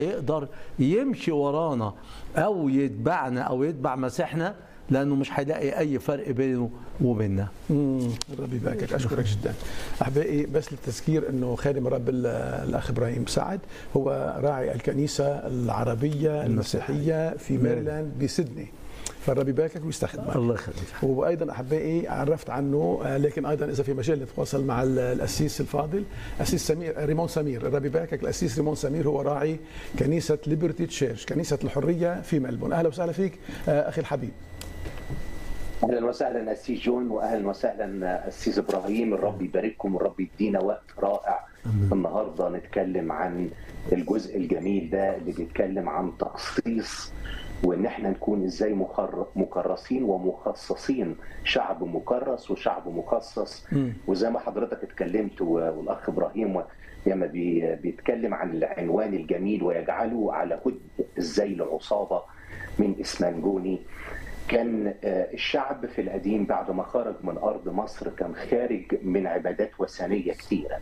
يقدر يمشي ورانا او يتبعنا او يتبع مسيحنا لانه مش هيلاقي اي فرق بينه وبيننا مم، ربي يباركك اشكرك جدا احبائي بس للتذكير انه خادم الرب ال- الاخ ابراهيم سعد هو راعي الكنيسه العربيه المسيحيه في ميرلاند بسيدني فالرب يباركك ويستخدمك الله يخليك وايضا احبائي عرفت عنه آه، لكن ايضا اذا في مجال نتواصل مع ال- الاسيس الفاضل اسيس سمير ريمون سمير الرب يباركك الاسيس ريمون سمير هو راعي كنيسه ليبرتي تشيرش كنيسه الحريه في ملبون اهلا وسهلا فيك آه، اخي الحبيب اهلا وسهلا اسيس جون واهلا وسهلا اسيس ابراهيم الرب يبارككم والرب يدينا وقت رائع النهارده نتكلم عن الجزء الجميل ده اللي بيتكلم عن تخصيص وان احنا نكون ازاي مخر- مكرسين ومخصصين شعب مكرس وشعب مخصص وزي ما حضرتك اتكلمت و- والاخ ابراهيم لما بي- بيتكلم عن العنوان الجميل ويجعله على هد ازاي العصابه من اسمنجوني كان آه، الشعب في القديم بعد ما خرج من ارض مصر كان خارج من عبادات وثنيه كثيره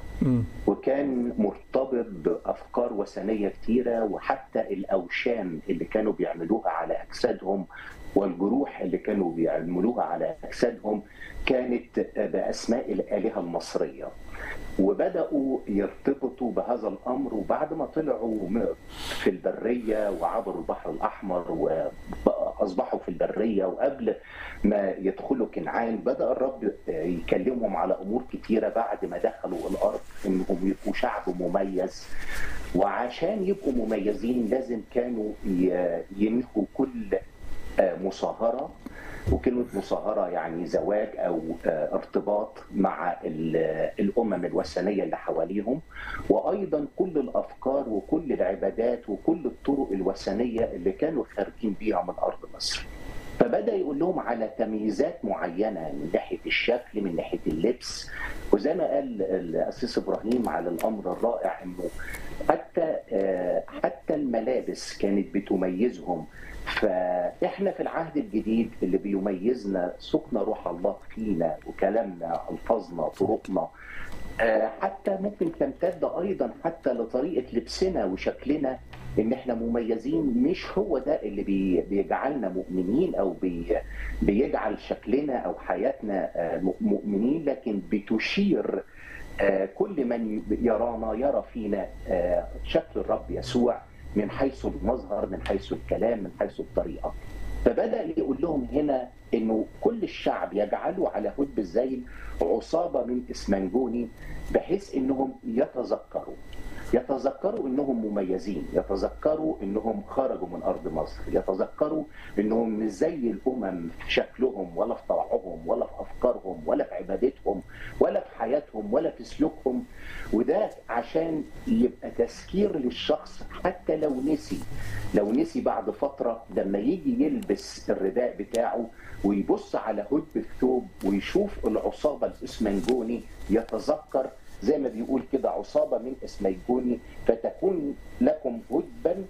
وكان مرتبط بافكار وثنيه كثيره وحتى الاوشام اللي كانوا بيعملوها على اجسادهم والجروح اللي كانوا بيعملوها على اجسادهم كانت آه، باسماء الالهه المصريه وبداوا يرتبطوا بهذا الامر وبعد ما طلعوا م- في البريه وعبروا البحر الاحمر واصبحوا في البريه وقبل ما يدخلوا كنعان بدا الرب يكلمهم على امور كتيره بعد ما دخلوا الارض انهم يبقوا شعب مميز وعشان يبقوا مميزين لازم كانوا ي- ينهوا كل آه، مصاهره وكلمه مصاهره يعني زواج او آه، ارتباط مع ال- الامم الوثنيه اللي حواليهم وايضا كل الافكار وكل العبادات وكل الطرق الوثنيه اللي كانوا خارجين بيها من ارض مصر. فبدا يقول لهم على تمييزات معينه من ناحيه الشكل من ناحيه اللبس وزي ما قال الاسيس ابراهيم على الامر الرائع انه حتى آه، حتى الملابس كانت بتميزهم فاحنا في العهد الجديد اللي بيميزنا سكن روح الله فينا وكلامنا الفاظنا طرقنا آه، حتى ممكن تمتد ايضا حتى لطريقه لبسنا وشكلنا ان احنا مميزين مش هو ده اللي بي- بيجعلنا مؤمنين او بي بيجعل شكلنا او حياتنا آه، م- مؤمنين لكن بتشير آه، كل من يرانا يرى فينا آه، شكل الرب يسوع من حيث المظهر من حيث الكلام من حيث الطريقه فبدا يقول لهم هنا انه كل الشعب يجعلوا على هدب الزيل عصابه من اسمنجوني بحيث انهم يتذكروا يتذكروا انهم مميزين يتذكروا انهم خرجوا من ارض مصر يتذكروا انهم مش زي الامم في شكلهم ولا في طبعهم ولا في افكارهم ولا في عبادتهم ولا في حياتهم ولا في سلوكهم وده عشان يبقى تذكير للشخص حتى لو نسي لو نسي بعد فتره لما يجي يلبس الرداء بتاعه ويبص على هدب الثوب ويشوف العصابه الاسمنجوني يتذكر زي ما بيقول كده عصابه من اسمنجوني فتكون لكم هدبا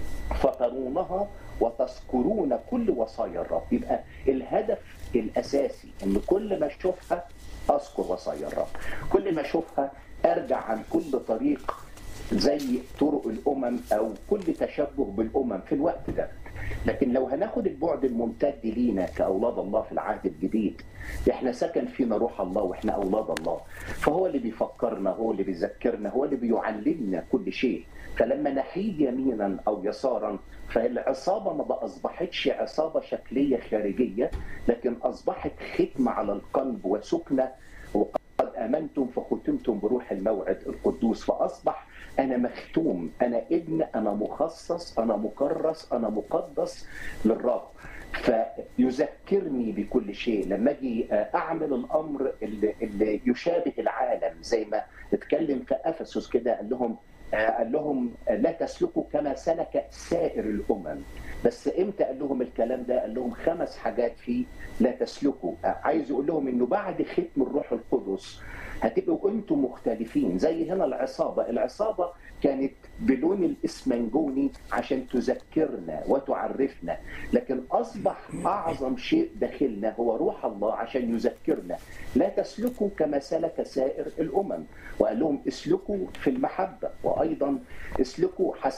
فترونها وتذكرون كل وصايا الرب يبقى الهدف الاساسي ان كل ما اشوفها اذكر وصايا الرب كل ما اشوفها ارجع عن كل طريق زي طرق الامم او كل تشبه بالامم في الوقت ده لكن لو هناخد البعد الممتد لينا كاولاد الله في العهد الجديد احنا سكن فينا روح الله واحنا اولاد الله فهو اللي بيفكرنا هو اللي بيذكرنا هو اللي بيعلمنا كل شيء فلما نحيد يمينا او يسارا فالعصابه ما اصبحتش عصابه شكليه خارجيه لكن اصبحت ختم على القلب وسكنه وقد امنتم فختمتم بروح الموعد القدوس فاصبح انا مختوم انا ابن انا مخصص انا مكرس انا مقدس للرب فيذكرني بكل شيء لما اجي اعمل الامر اللي, اللي يشابه العالم زي ما اتكلم في افسس كده قال لهم قال لهم لا تسلكوا كما سلك سائر الامم بس امتى قال لهم الكلام ده قال لهم خمس حاجات فيه لا تسلكوا عايز يقول لهم انه بعد ختم الروح القدس هتبقوا انتم مختلفين زي هنا العصابه العصابه كانت بلون الاسمنجوني عشان تذكرنا وتعرفنا لكن اصبح اعظم شيء داخلنا هو روح الله عشان يذكرنا لا تسلكوا كما سلك سائر الامم وقال لهم اسلكوا في المحبه وايضا اسلكوا